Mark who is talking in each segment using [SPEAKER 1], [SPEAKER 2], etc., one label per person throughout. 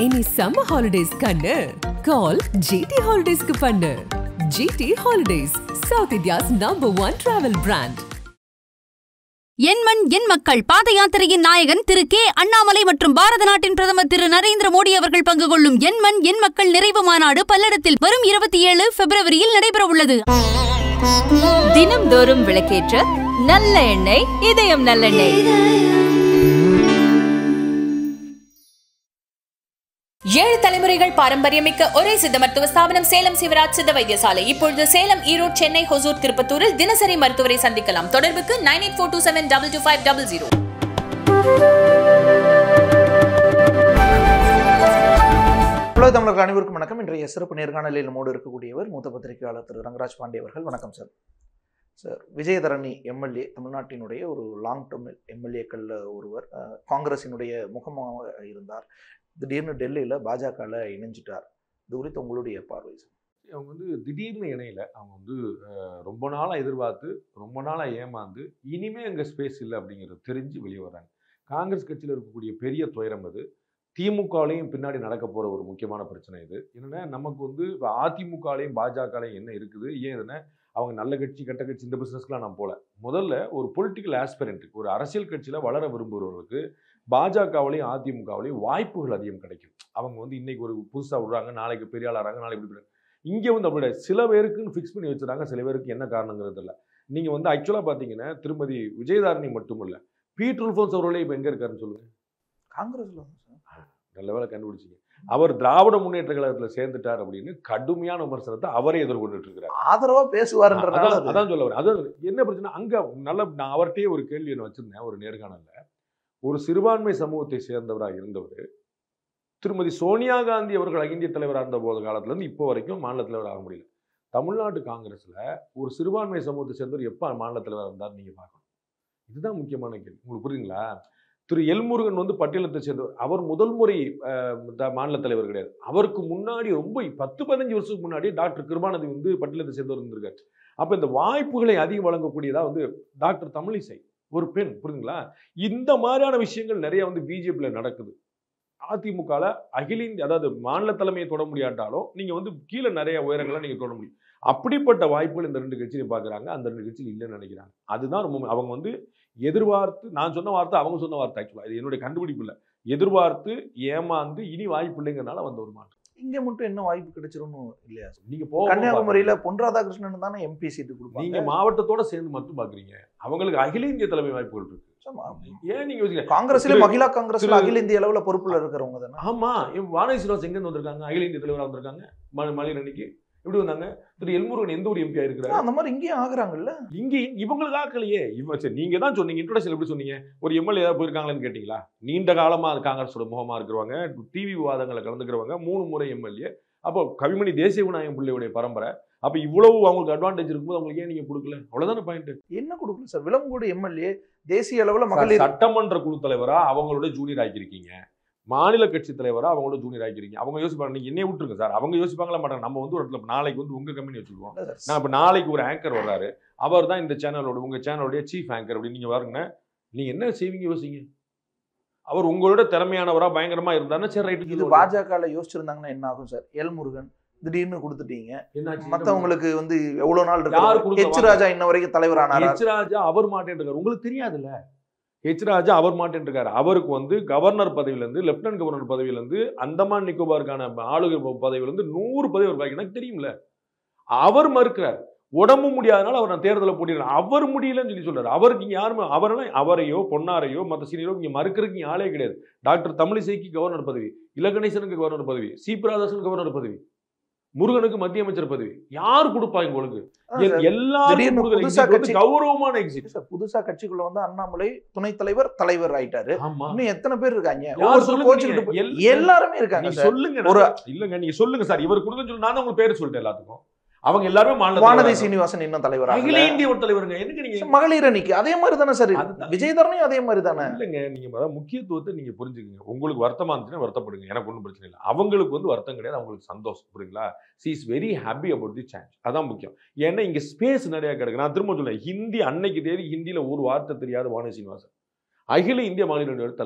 [SPEAKER 1] இனி summer holidays கண்ணு கால் GT ஹாலிடேஸ்க்கு பண்ணு GT holidays South India's number one travel brand
[SPEAKER 2] என் மண் என் மக்கள் பாத யாத்திரையின் நாயகன் திரு கே அண்ணாமலை மற்றும் பாரத நாட்டின் பிரதமர் திரு நரேந்திர மோடி அவர்கள் பங்கு கொள்ளும் என் மண் என் மக்கள் நிறைவு மாநாடு பல்லடத்தில் வரும் இருபத்தி ஏழு பிப்ரவரியில் நடைபெறவுள்ளது
[SPEAKER 3] தினம்தோறும் விளக்கேற்ற நல்ல எண்ணெய் இதயம் நல்லெண்ணெய்
[SPEAKER 4] ஏழு தலைமுறைகள் பாரம்பரியமிக்க ஒரே சித்த மருத்துவ ஸ்தாபனம் சேலம் சிவராஜ் சித்த வைத்தியசாலை இப்பொழுது சேலம் ஈரோடு சென்னை ஹொசூர் திருப்பத்தூரில் தினசரி மருத்துவரை சந்திக்கலாம் தொடர்புக்கு nine eight four two seven double two five double zero
[SPEAKER 5] உலக தமிழர்கள் அனைவருக்கும் வணக்கம் இன்றைய சிறப்பு நேர்காணலில் நம்மோடு இருக்கக்கூடியவர் மூத்த பத்திரிகையாளர் திரு ரங்கராஜ் பாண்டே அவர்கள் வணக்கம் சார் சார் விஜயதரணி எம்எல்ஏ தமிழ்நாட்டினுடைய ஒரு லாங் டேர்ம் எம்எல்ஏக்களில் ஒருவர் அஹ், காங்கிரசினுடைய முகமாக இருந்தார் திடீர்னு டெல்லியில் பாஜகவில் இணைஞ்சிட்டார் இது குறித்து உங்களுடைய பார்வை சார்
[SPEAKER 6] அவங்க வந்து திடீர்னு இணையில அவங்க வந்து அஹ், ரொம்ப நாளாக எதிர்பார்த்து ரொம்ப நாளாக ஏமாந்து இனிமே அங்கே ஸ்பேஸ் இல்லை அப்படிங்கிறது தெரிஞ்சு வெளியே வராங்க காங்கிரஸ் கட்சியில் இருக்கக்கூடிய பெரிய துயரம் அது திமுகலையும் பின்னாடி நடக்க போகிற ஒரு முக்கியமான பிரச்சனை இது என்னன்னா நமக்கு வந்து இப்போ அதிமுகலையும் பாஜகலையும் என்ன இருக்குது ஏன் இதுன்னா அவங்க நல்ல கட்சி கெட்ட கட்சி இந்த பிஸ்னஸ்க்குலாம் நான் போல முதல்ல ஒரு பொலிட்டிக்கல் ஆஸ்பிரண்ட்டுக்கு ஒரு அரசியல் கட்சியில் வளர விரும்புகிறவர்களுக்கு பாஜகவிலையும் அதிமுகவிலையும் வாய்ப்புகள் அதிகம் கிடைக்கும் அவங்க வந்து இன்னைக்கு ஒரு புதுசாக விடுறாங்க நாளைக்கு பெரிய ஆளாகிறாங்க நாளைக்கு இப்படி இங்கே வந்து அப்படி கிடையாது. சில பேருக்குன்னு ஃபிக்ஸ் பண்ணி வச்சுறாங்க சில பேருக்கு என்ன காரணங்கிறது இல்லை நீங்கள் வந்து ஆக்சுவலாக பார்த்தீங்கன்னா திருமதி விஜயதாரணி மட்டும் இல்லை பீட்டர் உல்ஃபோன்ஸ் அவர்களே இப்போ எங்கே இருக்காருன்னு சொல்லுங்கள்
[SPEAKER 5] காங்கிரஸில் வந்து சார்
[SPEAKER 6] நல்ல வேலை கண்டுபிடிச்சிங்க அவர் திராவிட முன்னேற்ற கழகத்தில் சேர்ந்துட்டார் அப்படின்னு கடுமையான விமர்சனத்தை அவரே எதிர்கொண்டுட்டு இருக்கிறார்
[SPEAKER 5] ஆதரவாக பேசுவார்ன்றனால
[SPEAKER 6] அதான்
[SPEAKER 5] அது-
[SPEAKER 6] அதான் சொல்ல வரேன் அதான் என்ன பிரச்சனை அங்க நல்ல நான் அவர்கிட்டயே ஒரு கேள்வி ஒன்று வச்சிருந்தேன் ஒரு நேர்காணல்ல ஒரு சிறுபான்மை சமூகத்தை சேர்ந்தவராக இருந்தவர் திருமதி சோனியா காந்தி அவர்கள் அகில இந்திய தலைவராக இருந்த போது காலத்துல இருந்து இப்போ வரைக்கும் மாநில தலைவர் ஆக முடியல தமிழ்நாட்டு காங்கிரஸ்ல ஒரு சிறுபான்மை சமூகத்தை சேர்ந்தவர் எப்போ மாநில தலைவராக இருந்தார் நீங்க பார்க்கணும் இதுதான் முக்கியமான கேள்வி உங்களுக்கு புரியுதுங்களா திரு எல்முருகன் வந்து பட்டியலத்தை சேர்ந்தவர் அவர் முதல் முறை அஹ், த- மாநில தலைவர் கிடையாது அவருக்கு முன்னாடி ரொம்ப பத்து பதினஞ்சு வருஷத்துக்கு முன்னாடி டாக்டர் கிருபானந்தி வந்து பட்டியலத்தை சேர்ந்தவர் இருந்திருக்காரு அப்ப இந்த வாய்ப்புகளை அதிகம் வழங்கக்கூடியதா வந்து டாக்டர் தமிழிசை ஒரு பெண் புரியுதுங்களா இந்த மாதிரியான விஷயங்கள் நிறைய வந்து பிஜேபியில நடக்குது அதிமுகல அகில இந்திய அதாவது மாநில தலைமையை தொட முடியாட்டாலும் நீங்க வந்து கீழே நிறைய உயரங்களை நீங்க தொட முடியும் அப்படிப்பட்ட வாய்ப்புகள் இந்த ரெண்டு கட்சியிலும் பார்க்குறாங்க அந்த ரெண்டு கட்சியில் இல்லைன்னு நினைக்கிறாங்க அதுதான் ரொம்ப அவங்க வந்து எதிர்பார்த்து நான் சொன்ன வார்த்தை அவங்க சொன்ன வார்த்தை ஆக்சுவலாக இது என்னுடைய கண்டுபிடிப்பு இல்லை எதிர்பார்த்து ஏமாந்து இனி வாய்ப்பு இல்லைங்கிறனால வந்த ஒரு மாற்றம்
[SPEAKER 5] இங்க மட்டும் என்ன வாய்ப்பு கிடைச்சிரும்னு இல்லையா சார்
[SPEAKER 6] நீங்க போக
[SPEAKER 5] கன்னியாகுமரியில பொன் ராதாகிருஷ்ணன் தானே எம்பி சீட்டு
[SPEAKER 6] நீங்க
[SPEAKER 5] கொடுப்பாங்க
[SPEAKER 6] மாவட்டத்தோட சேர்ந்து மட்டும் பாக்குறீங்க அவங்களுக்கு அகில இந்திய தலைமை வாய்ப்புகள் இருக்கு
[SPEAKER 5] ஆமா.
[SPEAKER 6] ஏன் நீங்க யோசிக்க
[SPEAKER 5] காங்கிரஸ்ல
[SPEAKER 6] திரு-
[SPEAKER 5] மகிழா காங்கிரஸ்ல
[SPEAKER 6] திரு-
[SPEAKER 5] அகில இந்திய அளவுல பொறுப்புல இருக்கிறவங்க தானே
[SPEAKER 6] ஆமா இவன் வானதி சீனிவாஸ் எங்க இருந்து வந்திருக்காங்க அகில இந்திய தலைவரா வந்திருக்காங்க ம- மகளிர் அன்னைக்கு எப்படி வந்தாங்க திரு எல்முருகன் எந்த ஒரு எம்பி ஆயிருக்கிறாரு
[SPEAKER 5] அந்த மாதிரி இங்கேயும் ஆகுறாங்கல்ல
[SPEAKER 6] இங்க இவங்களுக்கு ஆக்கலையே இவன் சரி நீங்க தான் சொன்னீங்க இன்ட்ரோடக்ஷன் எப்படி சொன்னீங்க ஒரு எம்எல்ஏ ஏதாவது போயிருக்காங்களான்னு கேட்டீங்களா நீண்ட காலமா அது காங்கிரஸோட முகமா இருக்கிறவங்க டிவி விவாதங்களை கலந்துக்கிறவங்க மூணு முறை எம்எல்ஏ அப்போ கவிமணி தேசிய விநாயகம் பிள்ளையுடைய பரம்பரை அப்ப இவ்வளவு அவங்களுக்கு அட்வான்டேஜ் இருக்கும்போது அவங்களுக்கு ஏன் நீங்க கொடுக்கல அவ்வளவுதானே பாயிண்ட்
[SPEAKER 5] என்ன கொடுக்கல சார் விலங்கோடு எம்எல்ஏ தேசிய அளவுல மகளிர்
[SPEAKER 6] சட்டமன்ற குழு தலைவரா அவங்களோட ஜூனியர் ஆக்கியிருக்கீங்க மாநில கட்சி தலைவரா அவங்களோட ஜூனியர் ஆக்கிருக்கீங்க அவங்க யோசிப்பாங்க நீங்க என்னைய விட்டுருங்க சார் அவங்க யோசிப்பாங்களா மாட்டாங்க நம்ம வந்து ஒரு இடத்துல நாளைக்கு வந்து உங்க கம்பெனி வச்சுக்குவோம்
[SPEAKER 5] இல்ல
[SPEAKER 6] நான்
[SPEAKER 5] சார்.
[SPEAKER 6] இப்போ நாளைக்கு ஒரு ஆங்கர் வர்றாரு அவர் தான் இந்த சேனலோட உங்க சேனலோடைய சீஃப் ஆங்கர் அப்படின்னு நீங்க பாருங்க நீங்க என்ன செய்வீங்க யோசிங்க அவர் உங்களோட திறமையானவரா பயங்கரமா இருந்தாருன்னா சரி ரைட்டு
[SPEAKER 5] இது பாஜகல யோசிச்சிருந்தாங்கன்னா என்ன ஆகும் சார் எல் முருகன் திடீர்னு கொடுத்துட்டீங்க
[SPEAKER 6] என்னாச்சு?
[SPEAKER 5] மத்தவங்களுக்கு வந்து எவ்வளவு நாள்
[SPEAKER 6] யார்
[SPEAKER 5] இருக்கு
[SPEAKER 6] கொடுக்க
[SPEAKER 5] ஹெச் ராஜா இன்ன வரைக்கும் தலைவரானாரா
[SPEAKER 6] ஹெச் ராஜா அவர் மாட்டேன் இருக்காரு உங்களுக்கு தெரியாதுல்ல ஹெச் ராஜா அவர் மாட்டேன் இருக்காரு அவருக்கு வந்து கவர்னர் பதவியில இருந்து லெப்டினன்ட் கவர்னர் பதவியில இருந்து அந்தமான் நிக்கோபாருக்கான ஆளுகை பதவியில இருந்து நூறு பதவி அவர் பாக்கி எனக்கு தெரியும்ல அவர் மறுக்கிறார் உடம்பு முடியாதனால அவர் நான் தேர்தலில் போட்டிடுறேன் அவர் முடியலன்னு சொல்லி சொல்றாரு அவருக்கு இங்க யாருமே அவரெல்லாம் அவரையோ பொன்னாரையோ மற்ற சீனியரோ இங்க மறுக்கிறதுக்கு இங்க ஆளே கிடையாது டாக்டர் தமிழிசைக்கு கவர்னர் பதவி இலகணேசனுக்கு கவர்னர் பதவி சி பிரகாசனுக்கு கவர்னர் பதவி முருகனுக்கு மத்திய அமைச்சர் பதவி யார் கொடுப்பாங்க உங்களுக்கு
[SPEAKER 5] அதான் சார்.
[SPEAKER 6] எல்லாரும்
[SPEAKER 5] திடீர்னு
[SPEAKER 6] கொடுக்கல.
[SPEAKER 5] புதுசா
[SPEAKER 6] இது வந்து
[SPEAKER 5] கட்சி-
[SPEAKER 6] கௌரவமான எக்ஸிட்
[SPEAKER 5] சார், புதுசா கட்சிக்குள்ள வந்து அண்ணாமலை துணைத் தலைவர் தலைவர் ஆயிட்டாரு
[SPEAKER 6] ஆமா
[SPEAKER 5] இன்னும் எத்தனை பேர் இருக்காங்க
[SPEAKER 6] யார்
[SPEAKER 5] ஒவ்வொருத்தரும்
[SPEAKER 6] சொல்லுங்க
[SPEAKER 5] கோச்சுக்கிட்டு
[SPEAKER 6] நீங்க?
[SPEAKER 5] போய்-
[SPEAKER 6] எல்-
[SPEAKER 5] எல்லாருமே இருக்காங்க
[SPEAKER 6] நீங்க
[SPEAKER 5] சார்
[SPEAKER 6] சொல்லுங்க
[SPEAKER 5] ஒரு-
[SPEAKER 6] ஒரு இல்லங்க நீங்க சொல்லுங்க சார் இவர் கொடுங்கன்னு சொல்லி நான் தான் உங்களுக்கு பேர் சொல்லிட்டேன் எல்லாத்துக்கும் அவங்க எல்லாருமே மாநில
[SPEAKER 5] வானதி
[SPEAKER 6] தலைவரா
[SPEAKER 5] சீனிவாசன் இன்னும் தலைவர்
[SPEAKER 6] அகில இந்திய ஒரு தலைவருங்க எதுக்கு நீங்க
[SPEAKER 5] மகளிர் அணிக்கு அதே மாதிரி தானே சார்
[SPEAKER 6] அதுதான்.
[SPEAKER 5] விஜயதரனையும் அதே மாதிரி தானே
[SPEAKER 6] இல்லைங்க நீங்க அதான் முக்கியத்துவத்தை நீங்க புரிஞ்சுக்கங்க உங்களுக்கு வருத்தமா இருந்துச்சுன்னா வருத்தப்படுங்க எனக்கு ஒன்றும் பிரச்சனை இல்லை அவங்களுக்கு வந்து வருத்தம் கிடையாது அவங்களுக்கு சந்தோஷம் புரியுங்களா she is very happy about the change அதான் முக்கியம் ஏன்னா இங்க ஸ்பேஸ் நிறைய கிடக்கு நான் திரும்ப சொல்லேன் ஹிந்தி அன்னைக்கு தேதி ஹிந்தியில ஒரு வார்த்தை தெரியாத வானதி சீனிவாசன் அகில இந்திய மகளிர் அணியோட தலைவர்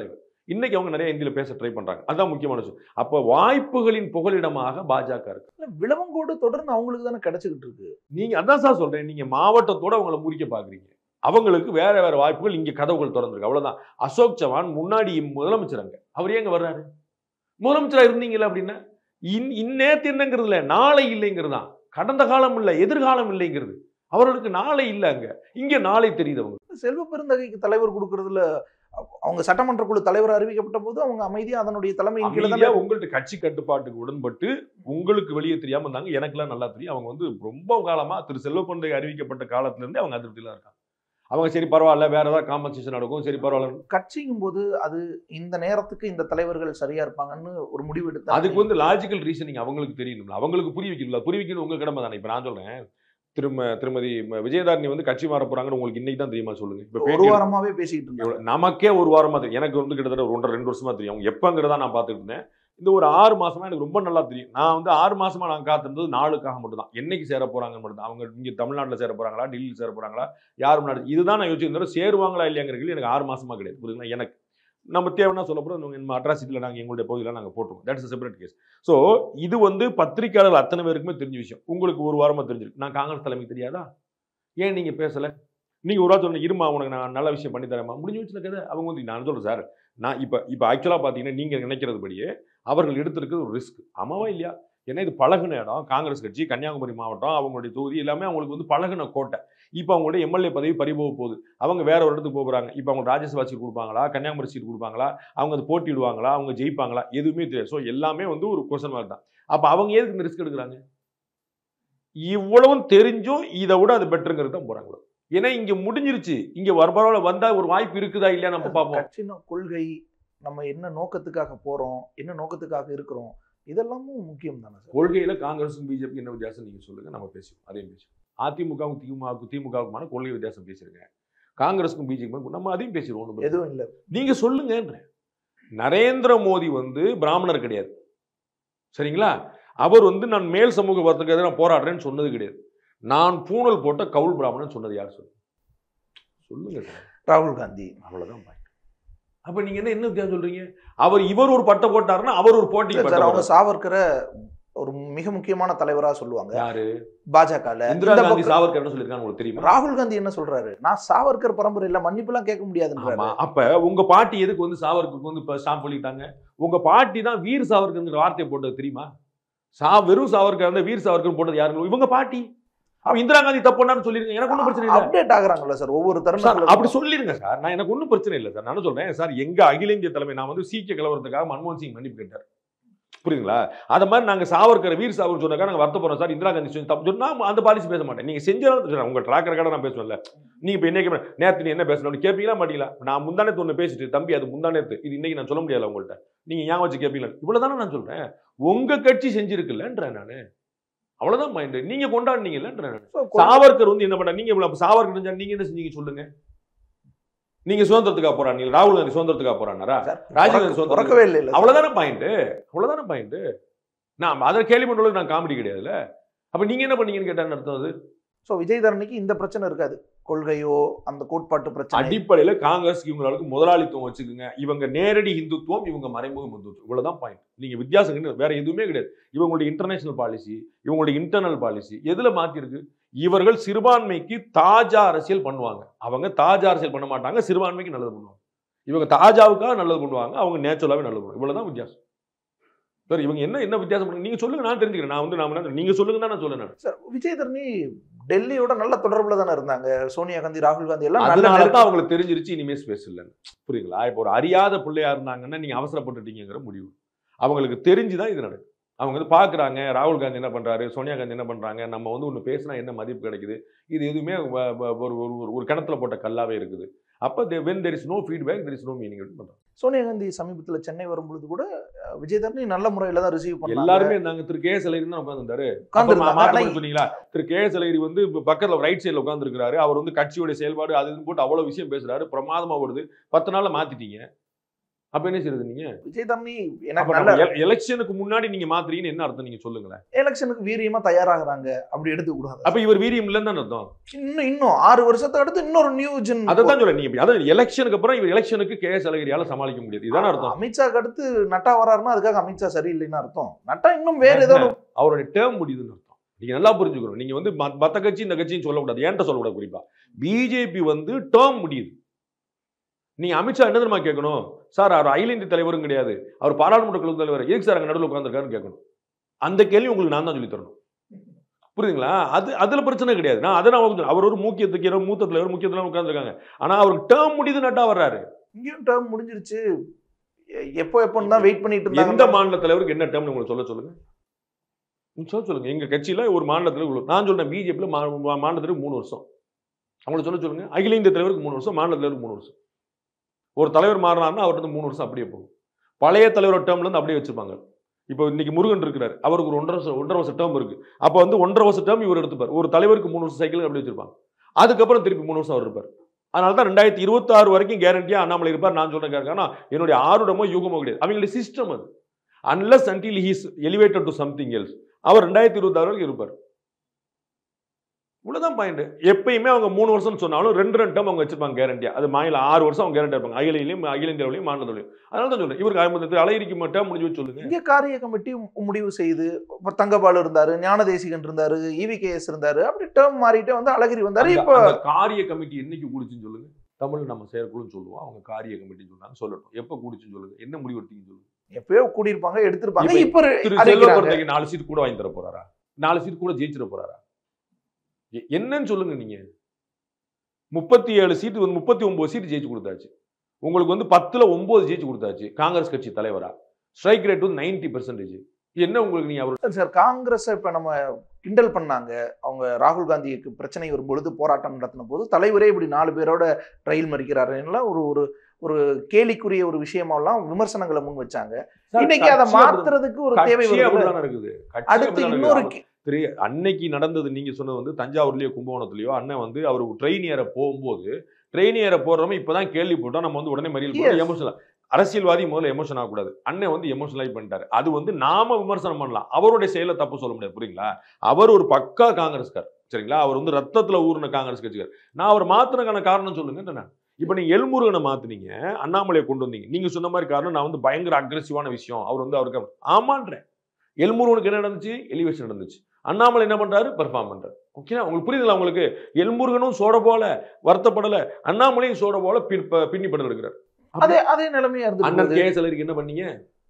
[SPEAKER 6] இன்னைக்கு அவங்க நிறைய இந்தியில பேச ட்ரை பண்றாங்க அதான் முக்கியமான விஷயம் அப்ப வாய்ப்புகளின் புகலிடமாக பாஜக இருக்கு
[SPEAKER 5] இல்ல, விளவங்கோடு தொடர்ந்து அவங்களுக்கு தானே கிடைச்சிக்கிட்டு இருக்கு
[SPEAKER 6] நீங்க அதான் சார் சொல்றேன் நீங்க மாவட்டத்தோட அவங்கள முறிக்க பாக்குறீங்க அவங்களுக்கு வேற வேற வாய்ப்புகள் இங்க கதவுகள் திறந்திருக்கு அவ்வளவுதான் அசோக் சவான் முன்னாடி முதலமைச்சர் அங்க அவர் ஏங்க வர்றாரு முதலமைச்சரா இருந்தீங்கல்ல அப்படின்னா இன் இந்நேத்து என்னங்கிறதுல நாளை இல்லைங்கிறது தான் கடந்த காலம் இல்லை எதிர்காலம் இல்லைங்கிறது அவர்களுக்கு நாளை இல்லை அங்க இங்க நாளை தெரியுது அவங்க
[SPEAKER 5] செல்வ பெருந்தகைக்கு தலைவர் கொடுக்கறதுல அவ- அவங்க சட்டமன்ற குழு தலைவர் அறிவிக்கப்பட்ட போது அவங்க அமைதியா அதனுடைய தலைமையின் கீழே
[SPEAKER 6] அமைதியா
[SPEAKER 5] தானே
[SPEAKER 6] உங்கள்ட்ட கட்சி கட்டுப்பாட்டுக்கு உடன்பட்டு உங்களுக்கு வெளியே தெரியாம இருந்தாங்க எனக்கெல்லாம் நல்லா தெரியும் அவங்க வந்து ரொம்ப காலமா திரு செல்வப்பந்தை அறிவிக்கப்பட்ட காலத்துல இருந்தே அவங்க அதிருப்தியில இருக்காங்க அவங்க சரி பரவாயில்ல வேற ஏதாவது காம்பன்சேஷன் நடக்கும் சரி பரவாயில்ல
[SPEAKER 5] கட்சிங்கும் போது அது இந்த நேரத்துக்கு இந்த தலைவர்கள் சரியா இருப்பாங்கன்னு ஒரு முடிவு எடுத்தா
[SPEAKER 6] அதுக்கு வந்து லாஜிக்கல் ரீசனிங் அவங்களுக்கு தெரியணும்ல அவங்களுக்கு புரிய வைக்கணும்ல புரிய வைக்கணும் உங்க கடமை தானே இப்ப நான் சொல்றேன் திரும்ப திருமதி ம- விஜயதாரணி வந்து கட்சி மாற போறாங்கன்னு உங்களுக்கு இன்னைக்கு தான் தெரியுமா சொல்லுங்க இப்ப
[SPEAKER 5] ஒரு
[SPEAKER 6] பேட்டி
[SPEAKER 5] வாரமாவே பேசிக்கிட்டு இருந்தாங்க
[SPEAKER 6] எவ்வளவு- நமக்கே ஒரு வாரமா தெரியும் எனக்கு வந்து கிட்டத்தட்ட ஒரு ஒன்றரை ரெண்டு வருஷமா தெரியும் அவங்க எப்பங்கிறதா நான் பார்த்துட்டு இருந்தேன் இந்த ஒரு ஆறு மாசமா எனக்கு ரொம்ப நல்லா தெரியும் நான் வந்து ஆறு மாசமா நான் காத்திருந்தது நாளுக்காக மட்டும் தான் என்னைக்கு சேர போறாங்க மட்டும் தான் அவங்க இங்க தமிழ்நாட்டுல சேர போறாங்களா டெல்லியில் சேர போறாங்களா யார் முன்னாடி இதுதான் நான் யோசிச்சிருந்தேன் சேருவாங்களா இல்லையாங்கிறது எனக்கு ஆறு மாசமா கிடையாது புரியுதுங்களா எனக்கு நம்ம தேவைன்னா சொல்ல போகிறோம் நம்ம அட்ராசிட்டியில் நாங்கள் எங்களுடைய பகுதியில் நாங்கள் போட்டுருவோம் தட்ஸ் செப்பரேட் கேஸ் ஸோ இது வந்து பத்திரிக்கையாளர் அத்தனை பேருக்குமே தெரிஞ்ச விஷயம் உங்களுக்கு ஒரு வாரமா தெரிஞ்சிருக்கு நான் காங்கிரஸ் தலைமைக்கு தெரியாதா ஏன் நீங்க பேசல நீங்க ஒரு வாரம் சொன்ன இருமா உனக்கு நான் நல்ல விஷயம் பண்ணி தரேம்மா முடிஞ்சு வச்சுல கதை அவங்க வந்து நான் சொல்றேன் சார் நான் இப்போ இப்போ ஆக்சுவலாக பார்த்தீங்கன்னா நீங்கள் நினைக்கிறதுபடியே அவர்கள் எடுத்திருக்கிறது ஒரு ரிஸ்க் ஆமாவா இல்லையா ஏன்னா இது பழகுன இடம் காங்கிரஸ் கட்சி கன்னியாகுமரி மாவட்டம் அவங்களுடைய தொகுதி எல்லாமே அவங்களுக்கு வந்து பழகுன கோட்டை இப்போ அவங்களுடைய எம்எல்ஏ பதவி பறிபோக போகுது அவங்க வேற ஒரு இடத்துக்கு போக போகிறாங்க இப்போ அவங்க ராஜ்யசபா சீட் கொடுப்பாங்களா கன்னியாகுமரி சீட் கொடுப்பாங்களா அவங்க அது போட்டிடுவாங்களா அவங்க ஜெயிப்பாங்களா எதுவுமே தெரியாது ஸோ எல்லாமே வந்து ஒரு கொஸ்டின் மார்க் தான் அப்போ அவங்க எதுக்கு இந்த ரிஸ்க் எடுக்கிறாங்க இவ்வளவும் தெரிஞ்சும் இதை விட அது பெட்டருங்கிறது தான் போறாங்க ஏன்னா இங்க முடிஞ்சிருச்சு இங்க வரபரவல வந்தா ஒரு வாய்ப்பு இருக்குதா இல்லையா நம்ம பார்ப்போம்
[SPEAKER 5] கட்சின கொள்கை நம்ம என்ன நோக்கத்துக்காக போறோம் என்ன நோக்கத்துக்காக இருக்கிறோம் இதெல்லாமும் முக்கியம் தானே சார்
[SPEAKER 6] கொள்கையில காங்கிரஸும் பிஜேபி என்ன வித்தியாசம் நீங்க சொல்லுங்க நம்ம பேசுவோம் அதையும் பேசுவோம் அதிமுகவும் திமுகவுக்கும் திமுகவுக்குமான கொள்கை வித்தியாசம் பேசிருங்க காங்கிரஸுக்கும் பிஜேபி நம்ம அதையும் பேசிடுவோம் ஒண்ணும் பிரச்சனை
[SPEAKER 5] எதுவும் இல்ல
[SPEAKER 6] நீங்க சொல்லுங்கன்ற நரேந்திர மோடி வந்து பிராமணர் கிடையாது சரிங்களா அவர் வந்து நான் மேல் சமூக வர்த்தக எதிராக போராடுறேன்னு சொன்னது கிடையாது நான் பூணல் போட்ட கவுல் பிராமணன் சொன்னது யார் சொல்லுங்க சொல்லுங்க சார்
[SPEAKER 5] ராகுல் காந்தி
[SPEAKER 6] அவ்வளவுதான் பாயிண்ட் அப்ப நீங்க என்ன என்ன வித்தியாசம் சொல்றீங்க அவர் இவர் ஒரு பட்டை போட்டாருன்னா அவர் ஒரு போட்டிக்கு
[SPEAKER 5] சார்
[SPEAKER 6] பட்டை
[SPEAKER 5] அவங்க
[SPEAKER 6] போடுறாரு.
[SPEAKER 5] சாவர்கரை ஒரு மிக முக்கியமான தலைவரா சொல்லுவாங்க
[SPEAKER 6] யாரு
[SPEAKER 5] பாஜகல
[SPEAKER 6] இந்திரா
[SPEAKER 5] இந்த
[SPEAKER 6] காந்தி
[SPEAKER 5] பக்கம்
[SPEAKER 6] சாவர்கர் என்ன சொல்லிருக்காங்க உங்களுக்கு தெரியுமா
[SPEAKER 5] ராகுல் காந்தி என்ன சொல்றாரு நான் சாவர்கர் பரம்பரையில மன்னிப்புலாம் கேட்க முடியாதுன்றாரு
[SPEAKER 6] ஆமா அப்ப உங்க பாட்டி எதுக்கு வந்து சாவர்கருக்கு வந்து இப்ப ஸ்டாம்ப் பண்ணிட்டாங்க உங்க பாட்டி தான் வீர் சாவர்கர்ங்கிற வார்த்தையை போட்டது தெரியுமா சா வெறும் சாவர்கர் வந்து வீர் சாவர்கர் போட்டது யாருங்க இவங்க பாட்டி அப்ப இந்திரா காந்தி தப்பு பண்ணான்னு சொல்லிருங்க எனக்கு ஒன்றும் பிரச்சனை இல்லை
[SPEAKER 5] அப்டேட் ஆகுறாங்கல்ல சார் ஒவ்வொரு
[SPEAKER 6] சார்
[SPEAKER 5] தருணத்துல
[SPEAKER 6] அப்படி சொல்லிருங்க சார் நான் எனக்கு ஒன்றும் பிரச்சனை இல்லை சார் நான் என்ன சொல்றேன் சார் எங்க அகில இந்திய தலைமை நான் வந்து சீக்கிய கலவரத்துக்காக மன்மோகன் சிங் மன்னிப்பு கேட்டார் புரியுதுங்களா அத மாதிரி நாங்க சாவர்கர் வீர் சாவர் சொன்னாக்கா நாங்க வருத்த போறோம் சார் இந்திரா காந்தி செஞ்சு தப்பு சொன்னா அந்த பாலிசி பேச மாட்டேன் நீங்க செஞ்சாலும் சார் உங்க ட்ராக் ரெக்கார்டை நான் பேசுவேன்ல நீங்க இப்ப என்ன நேத்து நீ என்ன பேசணும் கேட்பீங்களா மாட்டீங்களா நான் முந்தானத்து ஒண்ணு பேசிட்டு தம்பி அது முந்தானத்து இது இன்னைக்கு நான் சொல்ல முடியல உங்கள்ட்ட நீங்க ஏன் வச்சு கேட்பீங்களா இவ்வளவுதானே நான் சொல்றேன் உங்க கட்சி செஞ்சிருக்குல்லன்றேன் நானு அவ்வளவுதான் மைண்ட் நீங்க கொண்டாடுனீங்கல்லன்றேன் நானு
[SPEAKER 5] So, கொ-
[SPEAKER 6] சாவர்கர் வந்து என்ன பண்ண நீங்க இவ்வளவு சாவர்கர் செஞ்சா நீங்க என்ன செஞ்சீங்க சொல்லுங்க நீங்க சுதந்திரத்துக்காக போறாங்க நீங்க ராகுல் காந்தி சுதந்திரத்துக்காக போறானாரா
[SPEAKER 5] சார்,
[SPEAKER 6] ராஜீவ்
[SPEAKER 5] பிறக்க-
[SPEAKER 6] காந்தி சுதந்திரம்
[SPEAKER 5] பிறக்கவே இல்லை இல்ல சார்.
[SPEAKER 6] அவ்வளவுதானே பாயிண்ட் அவ்வளவுதானே பாயிண்ட் நான் அதை கேள்வி பண்ணுறது நான் காமெடி கிடையாதுல்ல அப்ப நீங்க என்ன பண்ணீங்கன்னு கேட்டான்னு அர்த்தம் அது
[SPEAKER 5] சோ விஜய் தரணிக்கு இந்த பிரச்சனை இருக்காது கொள்கையோ அந்த கோட்பாட்டு பிரச்சனை
[SPEAKER 6] அடிப்படையில காங்கிரஸ் இவங்களுக்கு முதலாளித்துவம் வச்சுக்கோங்க இவங்க நேரடி இந்துத்துவம் இவங்க மறைமுக இந்துத்துவம் இவ்வளவுதான் பாயிண்ட் நீங்க வித்தியாசம் கிடையாது. வேற எதுவுமே கிடையாது இவங்களுடைய இன்டர்நேஷனல் பாலிசி இவங்களுடைய இன்டர்னல் பாலிசி எதுல மாத்திருக்கு இவர்கள் சிறுபான்மைக்கு தாஜா அரசியல் பண்ணுவாங்க அவங்க தாஜா அரசியல் பண்ண மாட்டாங்க சிறுபான்மைக்கு நல்லது பண்ணுவாங்க இவங்க தாஜாவுக்காக நல்லது பண்ணுவாங்க அவங்க நேச்சுரலாவே நல்லது பண்ணுவாங்க இவ்வளவுதான் வித்தியாசம் சார் இவங்க என்ன என்ன வித்தியாசம் பண்ணுங்க நீங்க சொல்லுங்க நான் தெரிஞ்சுக்கிறேன் நான் வந்து நான் என்ன- நீங்க சொல்லுங்க தான் நான் சொல்ல நான்
[SPEAKER 5] சார் விஜய் தரணி டெல்லியோட நல்ல தொடர்புல தானே இருந்தாங்க சோனியா காந்தி ராகுல் காந்தி எல்லாம் நல்ல
[SPEAKER 6] அதனால
[SPEAKER 5] நெருக்கம்.
[SPEAKER 6] தான் அவங்களுக்கு தெரிஞ்சிருச்சு இனிமே ஸ்பேஸ் இல்லைன்னு புரியுங்களா இப்போ ஒரு அறியாத பிள்ளையா இருந்தாங்கன்னா நீங்க அவசரப்பட்டுட்டீங்கிற முடிவு அவங்களுக்கு தெரிஞ்சுதான் இது நடக்கும் அவங்க வந்து பாக்குறாங்க ராகுல் காந்தி என்ன பண்றாரு சோனியா காந்தி என்ன பண்றாங்க நம்ம வந்து ஒன்று பேசினா என்ன மதிப்பு கிடைக்குது இது எதுவுமே வ- வ- ஒரு ஒரு ஒரு- ஒரு கிணத்துல போட்ட கல்லாவே இருக்குது அப்போ when there is no feedback there is no meaning பண்றாங்க
[SPEAKER 5] சோனியா காந்தி சமீபத்துல சென்னை வரும்பொழுது கூட அஹ், விஜய் தரணி நல்ல முறையில தான் ரிசீவ் பண்ணாங்க
[SPEAKER 6] எல்லாருமே நாங்க திரு கே எஸ் அலைரி தான் உட்காந்துருந்தாரு
[SPEAKER 5] உட்கார்ந்திருந்தாங்க. ஆனா
[SPEAKER 6] சொன்னீங்களா திரு கே எஸ் அலைரி வந்து இப்ப பக்கத்துல ரைட் சைடுல உட்காந்துருக்காரு அவர் வந்து கட்சியோட செயல்பாடு அது இதுன்னு போட்டு அவ்வளவு விஷயம் பேசுறாரு பிரமாதமா வருது பத்து நாள்ல மாத்திட்டீங்க அப்ப என்ன செய்யறது நீங்க
[SPEAKER 5] விஜய் தரணி
[SPEAKER 6] அப்ப
[SPEAKER 5] எனக்கு
[SPEAKER 6] நம்ம
[SPEAKER 5] நல்ல
[SPEAKER 6] எல- எலெக்ஷனுக்கு முன்னாடி நீங்க மாத்துறீங்கன்னு என்ன அர்த்தம் நீங்க சொல்லுங்களேன்
[SPEAKER 5] எலெக்ஷனுக்கு வீரியமா தயாராகிறாங்க அப்படி எடுத்துக்க கூடாது
[SPEAKER 6] அப்ப இவர் வீரியம் இல்லைன்னு தானே அர்த்தம்
[SPEAKER 5] இன்னும் இன்னும் ஆறு வருஷத்தை அடுத்து இன்னொரு நியூ ஜென்
[SPEAKER 6] அதை தான் சொல்ல நீங்க அதாவது எலெக்ஷனுக்கு அப்புறம் இவர் எலெக்ஷனுக்கு கே எஸ் அழகிரியால சமாளிக்க முடியாது இதான அர்த்தம்
[SPEAKER 5] அமித்ஷாக்கு அடுத்து நட்டா வராருன்னா அதுக்காக அமித்ஷா சரியில்லைன்னு அர்த்தம் நட்டா இன்னும் வேற ஏதோ ஒரு-
[SPEAKER 6] அவருடைய டேர்ம் முடியுதுன்னு அர்த்தம் நீங்க நல்லா புரிஞ்சுக்கணும் நீங்க வந்து மத்த- மத்த கட்சி இந்த கட்சின்னு சொல்லக்கூடாது ஏன்ட்ட சொல்லக்கூடாது குறிப்பா பிஜேபி வந்து டேர்ம் முடியுது நீங்க அமித்ஷா என்ன தெரியுமா கேட்கணும் சார் அவர் அகில இந்திய தலைவரும் கிடையாது அவர் பாராளுமன்ற குழு தலைவர் எதுக்கு சார் அங்க நடுவில் உட்காந்துருக்காருன்னு கேட்கணும் அந்த கேள்வி உங்களுக்கு நான் தான் சொல்லி தரணும் புரியுதுங்களா அது அதுல பிரச்சனை கிடையாது நான் அதை நான் உங்களுக்கு சொல்றேன். அவர் ஒரு முக்கியத்துக்கு மூத்த தலைவர் முக்கிய தலைவர் உட்காந்துருக்காங்க ஆனா அவருக்கு டேர்ம் முடியுது நட்டா வர்றாரு
[SPEAKER 5] இங்கேயும் டேர்ம் முடிஞ்சிருச்சு எ- எப்போ எப்போன்னு தான் வெயிட் பண்ணிட்டு
[SPEAKER 6] எந்த
[SPEAKER 5] இருந்தாங்க
[SPEAKER 6] மாநில தலைவருக்கு என்ன டேர்ம் உங்களுக்கு சொல்ல சொல்லுங்க நீங்க சொல்ல சொல்லுங்க எங்க கட்சியில ஒரு மாநிலத்தில் இவ்வளவு நான் சொல்றேன் பிஜேபியில் மாநிலத்திற்கு மூணு வருஷம் அவங்கள சொல்ல சொல்லுங்க அகில இந்திய தலைவருக்கு மூணு வருஷம் மாநில தலைவருக்கு மூணு வருஷம் ஒரு தலைவர் மாறினார்னா அவர்கிட்ட இருந்து மூணு வருஷம் அப்படியே போகும் பழைய தலைவரோட டேர்ம்ல இருந்து அப்படியே வச்சிருப்பாங்க இப்போ இன்னைக்கு முருகன் இருக்கிறார் அவருக்கு ஒரு ஒன்றரை வருஷம் ஒன்றரை வருஷம் டேர்ம் இருக்கு அப்போ வந்து ஒன்றரை வருஷம் டேர்ம் இவர் எடுத்துப்பார் ஒரு தலைவருக்கு மூணு வருஷம் சைக்கிள் அப்படி வச்சிருப்பாங்க அதுக்கப்புறம் திருப்பி மூணு வருஷம் அவர் இருப்பார் அதனால தான் ரெண்டாயிரத்தி இருபத்தாறு வரைக்கும் கேரண்டியா அண்ணாமலை இருப்பார் நான் சொல்றேன் ஆனா என்னுடைய ஆருடமோ யுகமோ கிடையாது அவங்களுடைய சிஸ்டம் அது unless until he's elevated to something else அவர் ரெண்டாயிரத்தி இருபத்தாறு வரைக்கும் இருப்பார் இவ்வளவுதான் பாயிண்ட் எப்பயுமே அவங்க மூணு வருஷம் சொன்னாலும் ரெண்டு ரெண்டு டேர்ம் அவங்க வச்சிருப்பாங்க கேரண்டியா அது மாநில ஆறு வருஷம் அவங்க கேரண்டியா இருப்பாங்க அகிலையிலையும் அகில இந்தியாவிலையும் மாநிலத்திலையும் அதனால தான் சொல்றேன் இவருக்கு ஐம்பத்தி அழகிரிக்கு மட்டும் முடிஞ்சு வச்சு சொல்லுங்க
[SPEAKER 5] இங்க காரிய கமிட்டி முடிவு செய்து இப்ப தங்கபாலு இருந்தாரு ஞானதேசிகன் இருந்தாரு இவிகேஎஸ் இருந்தாரு அப்படி டேர்ம் மாறிட்டே வந்து அழகிரி வந்தாரு
[SPEAKER 6] அந்த-
[SPEAKER 5] இப்போ
[SPEAKER 6] அந்த காரிய கமிட்டி என்னைக்கு கூடுச்சுன்னு சொல்லுங்க தமிழ் நம்ம செயற்குழுன்னு சொல்லுவோம் அவங்க காரிய கமிட்டின்னு சொன்னாங்க சொல்லட்டும் எப்ப கூடுச்சுன்னு சொல்லுங்க என்ன முடிவு எடுத்தீங்கன்னு சொல்லுங்க
[SPEAKER 5] எப்பயோ கூடியிருப்பாங்க எடுத்திருப்பாங்க
[SPEAKER 6] இப்ப
[SPEAKER 5] இப்ப
[SPEAKER 6] திரு
[SPEAKER 5] அறிவிக்கிறாங்க.
[SPEAKER 6] செல்வபுரத்தைக்கு நாலு சீட் கூட வாங்கி தர போறாரா நாலு சீட் கூட ஜெயிச்சிட போறாரா எ- என்னன்னு சொல்லுங்க நீங்க முப்பத்தி ஏழு சீட்டு வந்து முப்பத்தி ஒன்பது சீட்டு ஜெயிச்சு கொடுத்தாச்சு உங்களுக்கு வந்து பத்துல ஒன்பது ஜெயிச்சு கொடுத்தாச்சு காங்கிரஸ் கட்சி தலைவரா ஸ்ட்ரைக் ரேட் வந்து நைன்டி பெர்சன்டேஜ் என்ன உங்களுக்கு நீங்க அவர்
[SPEAKER 5] சார் காங்கிரஸ் இப்ப நம்ம கிண்டல் பண்ணாங்க அவங்க ராகுல் காந்திக்கு பிரச்சனை வரும் பொழுது போராட்டம் நடத்தின போது தலைவரே இப்படி நாலு பேரோட ரயில் மறிக்கிறாரு எல்லாம் ஒரு ஒரு ஒரு கேலிக்குரிய ஒரு விஷயமெல்லாம் விமர்சனங்களை முன் வச்சாங்க இன்னைக்கு அதை மாத்துறதுக்கு ஒரு தேவை
[SPEAKER 6] கட்சி
[SPEAKER 5] வருது
[SPEAKER 6] அப்படிதானே இருக்குது கட்சி
[SPEAKER 5] அடுத்து
[SPEAKER 6] அப்படிதானே
[SPEAKER 5] இன்னொரு
[SPEAKER 6] இருக்குது. திரு அன்னைக்கு நடந்தது நீங்க சொன்னது வந்து தஞ்சாவூர்லயோ கும்பகோணத்துலயோ அண்ணன் வந்து அவர் ட்ரெயின் ஏற போகும்போது ட்ரெயின் ஏற போறவங்க இப்பதான் கேள்வி போட்டோம் நம்ம வந்து உடனே மறியல்
[SPEAKER 5] Yes.
[SPEAKER 6] எமோஷனல் அரசியல்வாதி முதல்ல எமோஷன் ஆகக்கூடாது அண்ணன் வந்து எமோஷனலாகி பண்ணிட்டாரு அது வந்து நாம விமர்சனம் பண்ணலாம் அவருடைய செயலை தப்பு சொல்ல முடியாது புரியுங்களா அவர் ஒரு பக்கா காங்கிரஸ்கார் சரிங்களா அவர் வந்து ரத்தத்துல ஊர்ன காங்கிரஸ் கட்சிக்கார் நான் அவர் மாத்தினக்கான காரணம் சொல்லுங்க நான் இப்ப நீங்க எல்முருகனை மாத்துனீங்க அண்ணாமலையை கொண்டு வந்தீங்க நீங்க சொன்ன மாதிரி காரணம் நான் வந்து பயங்கர அக்ரெசிவான விஷயம் அவர் வந்து அவருக்கு ஆமான்றேன் எல்முருகனுக்கு என்ன நடந்துச்சு எலிவேஷன் நடந்துச்சு அண்ணாமலை என்ன பண்றாரு பெர்ஃபார்ம் பண்றாரு ஓகேவா உங்களுக்கு புரியுதுல உங்களுக்கு எல்முருகனும் சோட போல வருத்தப்படல அண்ணாமலையும் சோட போல பின்- ப- பின்னி படம் எடுக்கிறார்
[SPEAKER 5] அதே அதே நிலைமையா
[SPEAKER 6] அண்ணன்
[SPEAKER 5] இருந்தது
[SPEAKER 6] கே எஸ் என்ன பண்ணீங்க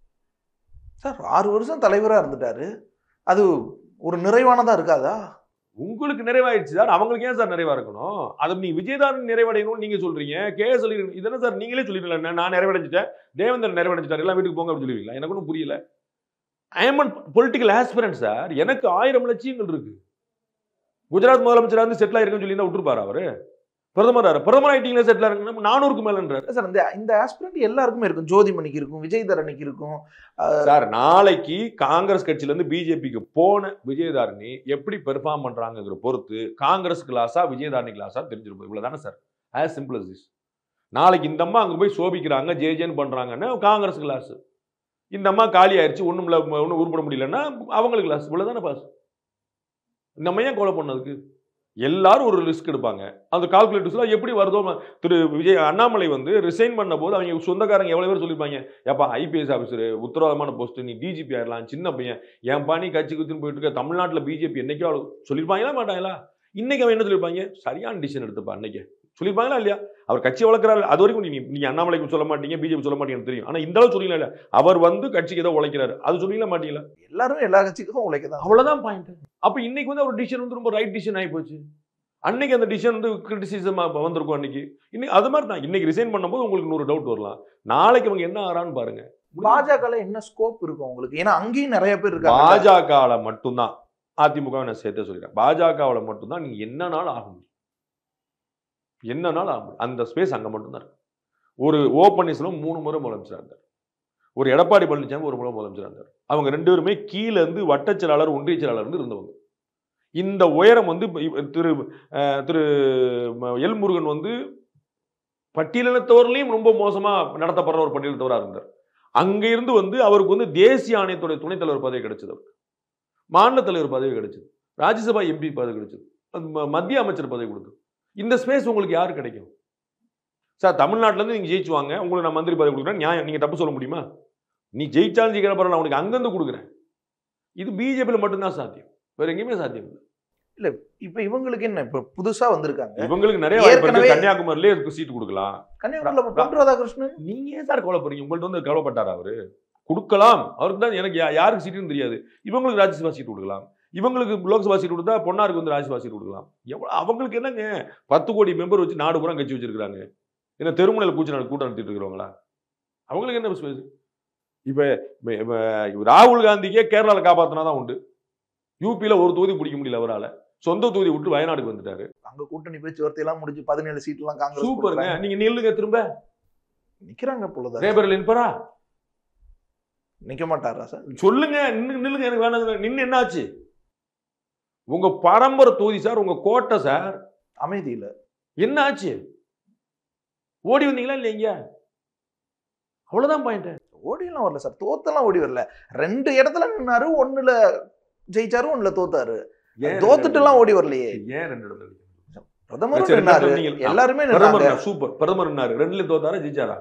[SPEAKER 5] சார் ஆறு வருஷம் தலைவரா இருந்துட்டாரு அது ஒரு நிறைவானதா இருக்காதா
[SPEAKER 6] உங்களுக்கு நிறைவாயிடுச்சு சார் அவங்களுக்கு ஏன் சார் நிறைவா இருக்கணும் அது நீ விஜயதாரன் நிறைவடையணும்னு நீங்க சொல்றீங்க கே எஸ் இதென்ன சார் நீங்களே சொல்லிடல நான் நிறைவடைஞ்சிட்டேன் தேவேந்திரன் நிறைவடைஞ்சிட்டார் எல்லாம் வீட்டுக்கு போங்க அப்படின்னு சொல்லுவீங்களா எனக்கு ஒன்றும் புரியல ஐஎம் பொலிட்டிக்கல் ஆஸ்பிரண்ட் சார் எனக்கு ஆயிரம் லட்சியங்கள் இருக்கு குஜராத் முதலமைச்சரா இருந்து செட்டில் ஆயிருக்குன்னு சொல்லி தான் விட்டுருப்பாரு அவரு பிரதமர் பிரதமர் ஆயிட்டீங்களா செட்டில் ஆயிருங்க நானூறுக்கு மேலன்றார்
[SPEAKER 5] சார் இந்த இந்த ஆஸ்பிரண்ட் எல்லாருக்குமே இருக்கும் ஜோதிமணிக்கு இருக்கும் விஜய் தரணிக்கு இருக்கும்
[SPEAKER 6] சார் நாளைக்கு காங்கிரஸ் கட்சியில இருந்து பிஜேபிக்கு போன விஜயதாரணி எப்படி பெர்ஃபார்ம் பண்றாங்கிற பொறுத்து காங்கிரஸ் கிளாஸா விஜயதாரணி கிளாஸா தெரிஞ்சிருப்போம் இவ்வளவுதானே sir as simple as this நாளைக்கு இந்த அம்மா அங்க போய் சோபிக்கிறாங்க ஜே ஜேன்னு பண்றாங்கன்னா காங்கிரஸ் கிளாஸ் இந்த அம்மா காலி ஆயிடுச்சு ஒண்ணும் இல்ல ஒன்றும் உருப்பட முடியலன்னா அவங்களுக்கு கிளாஸ் இவ்வளவுதானே பாஸ் இந்த அம்மா ஏன் கொலை பண்ணதுக்கு எல்லாரும் ஒரு ரிஸ்க் எடுப்பாங்க அந்த கால்குலேட்டர்ஸ்லாம் எப்படி வருதோ ம- திரு விஜய் அண்ணாமலை வந்து ரிசைன் பண்ண போது அவங்க சொந்தக்காரங்க எவ்வளவு பேர் சொல்லியிருப்பாங்க ஏப்பா ஐபிஎஸ் ஆஃபீஸர் உத்தரவாதமான போஸ்ட் நீ டிஜிபி ஆயிடலாம் சின்ன பையன் என் பாணி கட்சி குத்தின்னு போயிட்டு இருக்க தமிழ்நாட்டில் பிஜேபி என்னைக்கோ ஆளு- சொல்லியிருப்பாங்களா மாட்டாங்களா இன்னைக்கு அவன் என்ன சொல்லியிருப்பாங்க சரியான டிசிஷன் எடுத்துப்பா அன்னைக்கு சொல்லியிருப்பாங்களா இல்லையா அவர் கட்சி வளர்க்குறாரு அது வரைக்கும் நீங்க நீங்க அண்ணாமலைக்கு சொல்ல மாட்டீங்க பிஜேபி சொல்ல மாட்டீங்கன்னு தெரியும் ஆனா இந்த அளவு சொல்லிங்களா இல்லையா அவர் வந்து கட்சிக்கு ஏதோ உழைக்கிறாரு அது சொல்லிங்களா மாட்டீங்களா
[SPEAKER 5] எல்லாரும் எல்லா கட்சிக்கும் உழைக்கதான்
[SPEAKER 6] அவ்வளவுதான் பாயிண்ட் அப்ப இன்னைக்கு வந்து அவர் டிசிஷன் வந்து ரொம்ப ரைட் டிசிஷன் ஆகி போச்சு அன்னைக்கு அந்த டிசிஷன் வந்து கிரிட்டிசிசம் வந்திருக்கும் அன்னைக்கு இன்னைக்கு அது மாதிரி தான் இன்னைக்கு ரிசைன் பண்ணும்போது உங்களுக்கு நூறு டவுட் வரலாம் நாளைக்கு அவங்க என்ன ஆறான்னு பாருங்க
[SPEAKER 5] பாஜக என்ன ஸ்கோப் இருக்கும் உங்களுக்கு ஏன்னா அங்கேயும் நிறைய பேர் இருக்காங்க
[SPEAKER 6] பாஜகவில் மட்டும்தான் அதிமுக நான் சேர்த்தே சொல்லிடுறேன் பாஜகவில் மட்டும்தான் நீங்க என்ன நாள் ஆக முடியும் என்ன நாள் ஆக முடியும் அந்த ஸ்பேஸ் அங்க மட்டும்தான் இருக்கு ஒரு ஓ பன்னீர்செல்வம் மூணு முறை முதலமைச்சராக இருந்தார் ஒரு எடப்பாடி பழனிசாமி ஒரு முறை முதலமைச்சராக இருந்தார் அவங்க ரெண்டு பேருமே கீழே இருந்து வட்டச் செயலாளர் ஒன்றிய செயலாளர் இருந்து இருந்தவங்க இந்த உயரம் வந்து இப்ப இவ- திரு அஹ், திரு ம- எல் முருகன் வந்து பட்டியலினத்தவர்களையும் ரொம்ப மோசமா நடத்தப்படுற ஒரு பட்டியலினத்தவராக இருந்தார் அங்க இருந்து வந்து அவருக்கு வந்து தேசிய ஆணையத்துடைய துணைத் தலைவர் பதவி கிடைச்சது அவருக்கு மாநில தலைவர் பதவி கிடைச்சது ராஜ்யசபா எம்பி பதவி கிடைச்சது அது ம- மத்திய அமைச்சர் பதவி கொடுத்தது இந்த ஸ்பேஸ் உங்களுக்கு யாரு கிடைக்கும் சார் தமிழ்நாட்டுல இருந்து நீங்க ஜெயிச்சுவாங்க உங்களுக்கு நான் மந்திரி பதவி கொடுக்குறேன் நியாயம் நீங்க தப்பு சொல்ல முடியுமா நீ ஜெயிச்சாலும் ஜெயிக்கிற பரவாயில்ல நான் உனக்கு அங்கிருந்து கொடுக்குறேன் இது பிஜேபியில் மட்டும்தான் சாத்தியம் வேற எங்கேயுமே சாத்தியம் இல்லை
[SPEAKER 5] இப்ப இவங்களுக்கு என்ன இப்ப புதுசா வந்திருக்காங்க
[SPEAKER 6] இவங்களுக்கு நிறைய வாய்ப்பு இருக்கு
[SPEAKER 5] ஏற்கனவே-
[SPEAKER 6] கன்னியாகுமரியிலே இதுக்கு சீட் கொடுக்கலாம்
[SPEAKER 5] கன்னியாகுமரியில இப்ப பொன் ராதாகிருஷ்ணன்
[SPEAKER 6] நீங்க ஏன் சார் கவலைப்படுறீங்க உங்கள்ட்ட வந்து கவலைப்பட்டாரா அவரு கொடுக்கலாம் அவருக்கு தான் எனக்கு யா- யாருக்கு சீட்டுன்னு தெரியாது இவங்களுக்கு ராஜ்யசபா சீட் கொடுக்கலாம் இவங்களுக்கு லோக்சபா சீட் கொடுத்தா பொன்னாருக்கு வந்து ராஜ்யசபா சீட் கொடுக்கலாம் எவ்வளவு அவங்களுக்கு என்னங்க பத்து கோடி மெம்பர் வச்சு நாடு பூரா கட்சி வச்சிருக்காங்க என்ன தெருமுனையில் கூச்சி நாடு கூட்டம் நடத்திட்டு இருக்கிறவங்களா அவங்களுக்கு என்ன ஸ்பேஸ் இப்ப இப்ப- இப்ப ராகுல் காந்திக்கே கேரளால காப்பாத்தினா தான் உண்டு யூபியில ஒரு தொகுதி பிடிக்க முடியல அவரால சொந்த தொகுதி விட்டு வயநாடுக்கு வந்துட்டாரு
[SPEAKER 5] அங்க கூட்டணி பேச்சுவார்த்தை எல்லாம் முடிஞ்சு பதினேழு சீட் எல்லாம் காங்கிரஸ்
[SPEAKER 6] சூப்பருங்க
[SPEAKER 5] கொடுக்குறாங்க.
[SPEAKER 6] நீங்க நில்லுங்க திரும்ப
[SPEAKER 5] நிக்கிறாங்க பொழுது
[SPEAKER 6] ரேபரல் என்பரா
[SPEAKER 5] நிக்க மாட்டாரா சார்
[SPEAKER 6] சொல்லுங்க நின்னு நில்லுங்க எனக்கு வேணாம் நின்னு என்னாச்சு உங்க பரம்பரை தொகுதி சார் உங்க கோட்டை சார்
[SPEAKER 5] அமைதியில
[SPEAKER 6] என்ன ஆச்சு ஓடி வந்தீங்களா இல்லைங்க அவ்வளவுதான் பாயிண்ட்
[SPEAKER 5] ஓடி எல்லாம் வரல சார் தோத்தெல்லாம் ஓடி வரல ரெண்டு இடத்துல நின்னாரு ஒண்ணுல ஜெயிச்சாரு ஒண்ணுல தோத்தாரு தோத்துட்டு எல்லாம் ஓடி வரலையே
[SPEAKER 6] ஏன் ரெண்டு இடத்துல நிக்கணும்?
[SPEAKER 5] பிரதமரும்
[SPEAKER 6] சரி,
[SPEAKER 5] நின்னாரு
[SPEAKER 6] ரெண்டு இடத்துல நீங்க-
[SPEAKER 5] எல்லாருமே
[SPEAKER 6] பிரதமர்
[SPEAKER 5] நின்னாங்க
[SPEAKER 6] என்ன? சூப்பர் பிரதமர் என்னாரு ரெண்டுல தோத்தாரா ஜெயிச்சாரா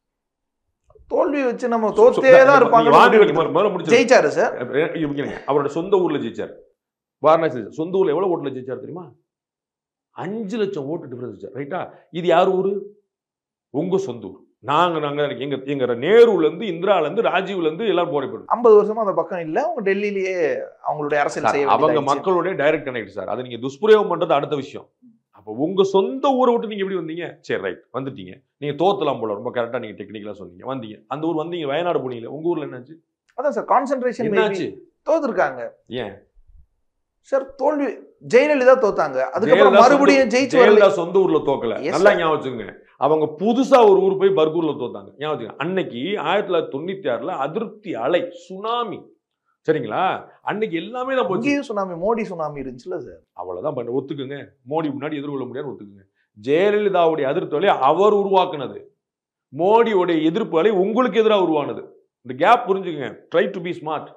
[SPEAKER 5] தோல்வி வச்சு நம்ம தோத்தே தான் இருப்பாங்க
[SPEAKER 6] நீங்க வாங்க, நீங்க முதல்ல முடிச்சிருங்க.
[SPEAKER 5] ஜெயிச்சாரு சார்
[SPEAKER 6] இங்க இருங்க. அவரோட சொந்த ஊர்ல ஜெயிச்சார் வாரணாசி சொந்த ஊர்ல எவ்வளவு ஓட்டுல ஜெயிச்சார் தெரியுமா அஞ்சு லட்சம் ஓட்டு டிஃபரன்ஸ் ஜெயிச்சார் ரைட்டா இது யார் ஊரு உங்க சொந்த ஊர் நாங்க நாங்க எங்க எங்க நேருல இருந்து இந்திரால இருந்து ராஜீவ்ல இருந்து எல்லாரும் போறப்படும்
[SPEAKER 5] ஐம்பது வருஷமா அந்த பக்கம் இல்ல அவங்க டெல்லியிலேயே அவங்களுடைய அரசியல் செய்ய
[SPEAKER 6] அவங்க
[SPEAKER 5] வேண்டியதாயிடுச்சு.
[SPEAKER 6] மக்களுடைய டைரக்ட் கனெக்ட் சார் அதை நீங்க துஷ்பிரயோகம் பண்றது அடுத்த விஷயம் அப்போ உங்க சொந்த ஊரை விட்டு நீங்க எப்படி வந்தீங்க சரி ரைட் வந்துட்டீங்க நீங்க தோத்தலாம் போல ரொம்ப கரெக்டா நீங்க டெக்னிக்கலா சொன்னீங்க வந்தீங்க அந்த ஊர் வந்தீங்க வயநாடு போனீங்க உங்க ஊர்ல என்னாச்சு
[SPEAKER 5] அதான் சார் கான்சென்ட்ரேஷன்
[SPEAKER 6] என்னாச்சு
[SPEAKER 5] தோத்துருக்காங்க
[SPEAKER 6] ஏன்
[SPEAKER 5] சார் தோல்வி ஜெயலலிதா தோத்தாங்க அதுக்கப்புறம்
[SPEAKER 6] ஜெயலலிதா
[SPEAKER 5] மறுபடியும்
[SPEAKER 6] சொந்த-
[SPEAKER 5] ஜெயிச்சு வரல
[SPEAKER 6] ஜெயலலிதா சொந்த ஊர்ல தோக்கல
[SPEAKER 5] Yes,
[SPEAKER 6] நல்லா
[SPEAKER 5] sir.
[SPEAKER 6] ஞாபகம் வச்சுங்க அவங்க புதுசா ஒரு ஊர் போய் பர்கூர்ல தோத்தாங்க ஞாபகம் வச்சுங்க அன்னைக்கு ஆயிரத்தி தொள்ளாயிரத்தி தொண்ணூத்தி ஆறுல அதிருப்தி அலை சுனாமி சரிங்களா அன்னைக்கு எல்லாமே தான் போச்சு
[SPEAKER 5] இங்கேயும் சுனாமி மோடி சுனாமி இருந்துச்சுல சார்
[SPEAKER 6] அவ்வளவுதான் பண்ண ஒத்துக்குங்க மோடி முன்னாடி எதிர்கொள்ள முடியாது ஒத்துக்குங்க ஜெயலலிதாவுடைய அதிருப்தி அலை அவர் உருவாக்குனது மோடியோடைய எதிர்ப்பு அலை உங்களுக்கு எதிராக உருவானது இந்த கேப் புரிஞ்சுக்குங்க ட்ரை டு பி ஸ்மார்ட்